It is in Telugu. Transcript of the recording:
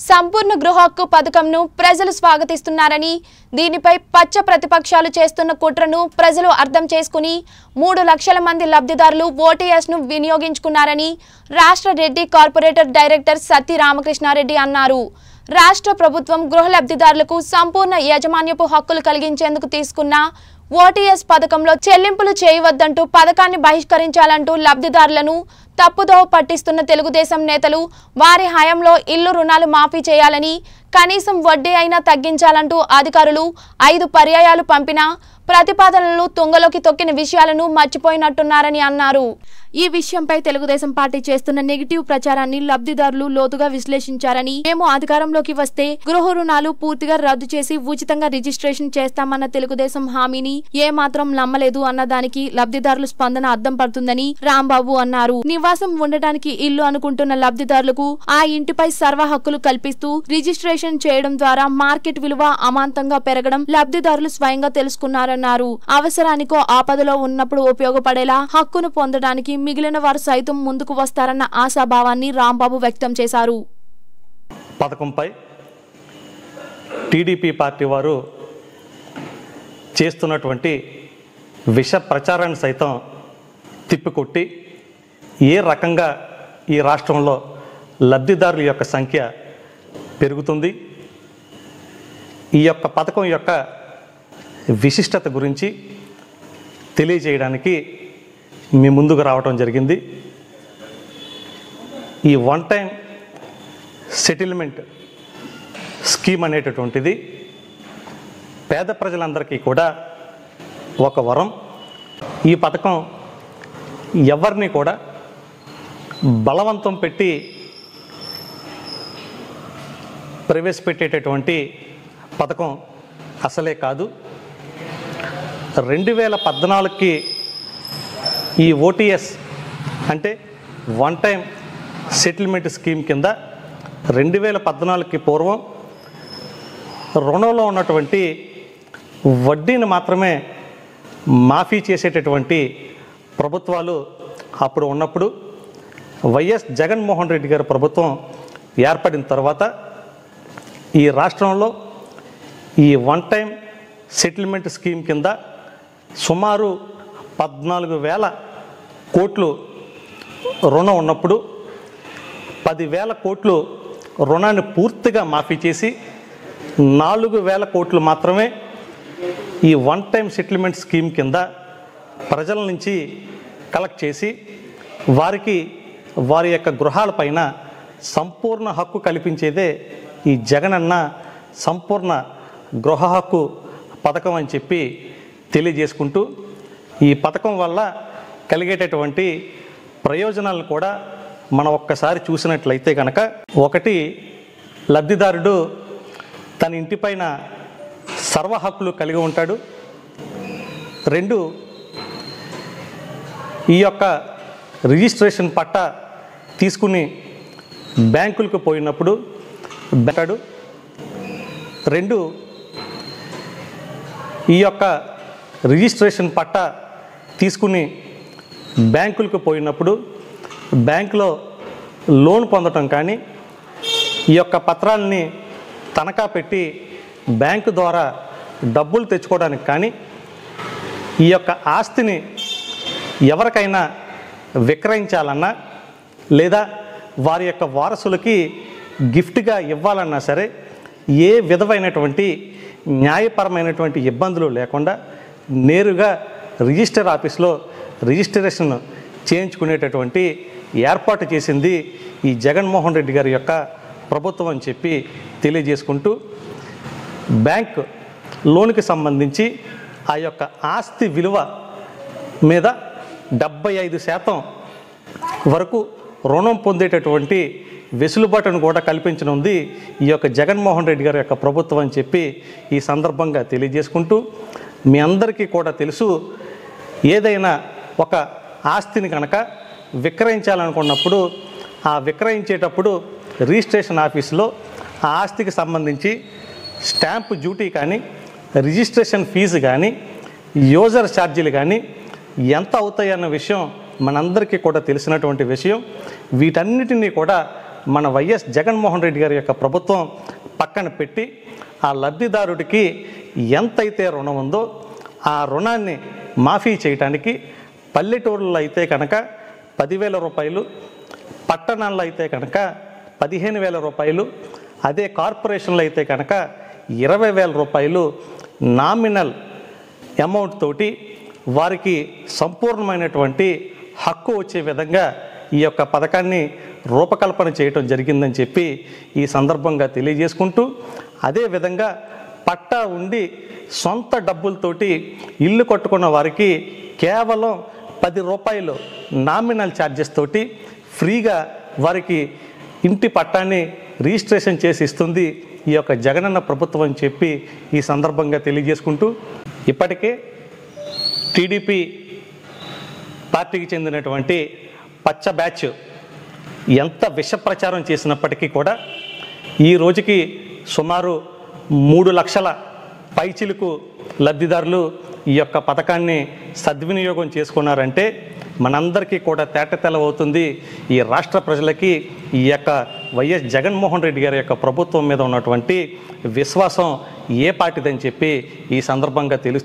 సంపూర్ణ గృహ హక్కు పథకంను ప్రజలు స్వాగతిస్తున్నారని దీనిపై పచ్చ ప్రతిపక్షాలు చేస్తున్న కుట్రను ప్రజలు అర్థం చేసుకుని మూడు లక్షల మంది లబ్ధిదారులు ఓటీఎస్ను వినియోగించుకున్నారని రాష్ట్ర రెడ్డి కార్పొరేటర్ డైరెక్టర్ సత్తి రామకృష్ణారెడ్డి అన్నారు రాష్ట్ర ప్రభుత్వం గృహ లబ్ధిదారులకు సంపూర్ణ యాజమాన్యపు హక్కులు కలిగించేందుకు తీసుకున్న ఓటీఎస్ పథకంలో చెల్లింపులు చేయవద్దంటూ పథకాన్ని బహిష్కరించాలంటూ లబ్ధిదారులను తప్పుదోవ పట్టిస్తున్న తెలుగుదేశం నేతలు వారి హయాంలో ఇల్లు రుణాలు మాఫీ చేయాలని కనీసం వడ్డీ అయినా తగ్గించాలంటూ అధికారులు ఐదు పర్యాయాలు పంపినా ప్రతిపాదనలు తుంగలోకి తొక్కిన విషయాలను మర్చిపోయినట్టున్నారని అన్నారు ఈ విషయంపై తెలుగుదేశం పార్టీ చేస్తున్న నెగిటివ్ ప్రచారాన్ని లబ్ధిదారులు లోతుగా విశ్లేషించారని మేము అధికారంలోకి వస్తే గృహ రుణాలు పూర్తిగా రద్దు చేసి ఉచితంగా రిజిస్ట్రేషన్ చేస్తామన్న తెలుగుదేశం హామీని ఏ మాత్రం నమ్మలేదు అన్న దానికి లబ్ధిదారుల స్పందన అర్థం పడుతుందని రాంబాబు అన్నారు నివాసం ఉండటానికి ఇల్లు అనుకుంటున్న లబ్ధిదారులకు ఆ ఇంటిపై సర్వ హక్కులు కల్పిస్తూ రిజిస్ట్రేషన్ చేయడం ద్వారా మార్కెట్ విలువ అమాంతంగా పెరగడం లబ్ధిదారులు స్వయంగా తెలుసుకున్నారన్నారు అవసరానికో ఆపదలో ఉన్నప్పుడు ఉపయోగపడేలా హక్కును పొందడానికి మిగిలిన వారు సైతం ముందుకు వస్తారన్న ఆశాభావాన్ని రాంబాబు వ్యక్తం చేశారు పథకంపై టీడీపీ పార్టీ వారు చేస్తున్నటువంటి విష ప్రచారాన్ని సైతం తిప్పికొట్టి ఏ రకంగా ఈ రాష్ట్రంలో లబ్ధిదారుల యొక్క సంఖ్య పెరుగుతుంది ఈ యొక్క పథకం యొక్క విశిష్టత గురించి తెలియజేయడానికి మీ ముందుకు రావడం జరిగింది ఈ వన్ టైం సెటిల్మెంట్ స్కీమ్ అనేటటువంటిది పేద ప్రజలందరికీ కూడా ఒక వరం ఈ పథకం ఎవరిని కూడా బలవంతం పెట్టి ప్రవేశపెట్టేటటువంటి పథకం అసలే కాదు రెండు వేల పద్నాలుగుకి ఈ ఓటీఎస్ అంటే వన్ టైం సెటిల్మెంట్ స్కీమ్ కింద రెండు వేల పద్నాలుగుకి పూర్వం రుణంలో ఉన్నటువంటి వడ్డీని మాత్రమే మాఫీ చేసేటటువంటి ప్రభుత్వాలు అప్పుడు ఉన్నప్పుడు వైఎస్ జగన్మోహన్ రెడ్డి గారి ప్రభుత్వం ఏర్పడిన తర్వాత ఈ రాష్ట్రంలో ఈ వన్ టైం సెటిల్మెంట్ స్కీమ్ కింద సుమారు పద్నాలుగు వేల కోట్లు రుణం ఉన్నప్పుడు పదివేల కోట్లు రుణాన్ని పూర్తిగా మాఫీ చేసి నాలుగు వేల కోట్లు మాత్రమే ఈ వన్ టైం సెటిల్మెంట్ స్కీమ్ కింద ప్రజల నుంచి కలెక్ట్ చేసి వారికి వారి యొక్క గృహాలపైన సంపూర్ణ హక్కు కల్పించేదే ఈ జగనన్న సంపూర్ణ గృహ హక్కు పథకం అని చెప్పి తెలియజేసుకుంటూ ఈ పథకం వల్ల కలిగేటటువంటి ప్రయోజనాలను కూడా మనం ఒక్కసారి చూసినట్లయితే కనుక ఒకటి లబ్ధిదారుడు తన ఇంటిపైన సర్వ హక్కులు కలిగి ఉంటాడు రెండు ఈ యొక్క రిజిస్ట్రేషన్ పట్టా తీసుకుని బ్యాంకులకు పోయినప్పుడు పెట్టాడు రెండు ఈ యొక్క రిజిస్ట్రేషన్ పట్టా తీసుకుని బ్యాంకులకు పోయినప్పుడు బ్యాంకులో లోన్ పొందటం కానీ ఈ యొక్క పత్రాలని తనఖా పెట్టి బ్యాంకు ద్వారా డబ్బులు తెచ్చుకోవడానికి కానీ ఈ యొక్క ఆస్తిని ఎవరికైనా విక్రయించాలన్నా లేదా వారి యొక్క వారసులకి గిఫ్ట్గా ఇవ్వాలన్నా సరే ఏ విధమైనటువంటి న్యాయపరమైనటువంటి ఇబ్బందులు లేకుండా నేరుగా రిజిస్టర్ ఆఫీస్లో రిజిస్ట్రేషన్ చేయించుకునేటటువంటి ఏర్పాటు చేసింది ఈ జగన్మోహన్ రెడ్డి గారి యొక్క ప్రభుత్వం అని చెప్పి తెలియజేసుకుంటూ బ్యాంక్ లోన్కి సంబంధించి ఆ యొక్క ఆస్తి విలువ మీద డెబ్బై ఐదు శాతం వరకు రుణం పొందేటటువంటి వెసులుబాటును కూడా కల్పించనుంది ఈ యొక్క జగన్మోహన్ రెడ్డి గారి యొక్క ప్రభుత్వం అని చెప్పి ఈ సందర్భంగా తెలియజేసుకుంటూ మీ అందరికీ కూడా తెలుసు ఏదైనా ఒక ఆస్తిని కనుక విక్రయించాలనుకున్నప్పుడు ఆ విక్రయించేటప్పుడు రిజిస్ట్రేషన్ ఆఫీసులో ఆ ఆస్తికి సంబంధించి స్టాంప్ డ్యూటీ కానీ రిజిస్ట్రేషన్ ఫీజు కానీ యూజర్ ఛార్జీలు కానీ ఎంత అవుతాయన్న విషయం మనందరికీ కూడా తెలిసినటువంటి విషయం వీటన్నిటినీ కూడా మన వైఎస్ జగన్మోహన్ రెడ్డి గారి యొక్క ప్రభుత్వం పక్కన పెట్టి ఆ లబ్ధిదారుడికి ఎంతైతే రుణం ఉందో ఆ రుణాన్ని మాఫీ చేయటానికి పల్లెటూరులో అయితే కనుక పదివేల రూపాయలు పట్టణాల్లో అయితే కనుక పదిహేను వేల రూపాయలు అదే కార్పొరేషన్లో అయితే కనుక ఇరవై వేల రూపాయలు నామినల్ అమౌంట్ తోటి వారికి సంపూర్ణమైనటువంటి హక్కు వచ్చే విధంగా ఈ యొక్క పథకాన్ని రూపకల్పన చేయటం జరిగిందని చెప్పి ఈ సందర్భంగా తెలియజేసుకుంటూ అదేవిధంగా పట్టా ఉండి సొంత డబ్బులతోటి ఇల్లు కట్టుకున్న వారికి కేవలం పది రూపాయలు నామినల్ ఛార్జెస్ తోటి ఫ్రీగా వారికి ఇంటి పట్టాన్ని రిజిస్ట్రేషన్ చేసి ఇస్తుంది ఈ యొక్క జగనన్న ప్రభుత్వం అని చెప్పి ఈ సందర్భంగా తెలియజేసుకుంటూ ఇప్పటికే టీడీపీ పార్టీకి చెందినటువంటి పచ్చ బ్యాచ్ ఎంత విష ప్రచారం చేసినప్పటికీ కూడా ఈ రోజుకి సుమారు మూడు లక్షల పైచిలుకు లబ్ధిదారులు ఈ యొక్క పథకాన్ని సద్వినియోగం చేసుకున్నారంటే మనందరికీ కూడా తేట తెలవవుతుంది ఈ రాష్ట్ర ప్రజలకి ఈ యొక్క వైఎస్ జగన్మోహన్ రెడ్డి గారి యొక్క ప్రభుత్వం మీద ఉన్నటువంటి విశ్వాసం ఏ పార్టీదని చెప్పి ఈ సందర్భంగా తెలుస్తుంది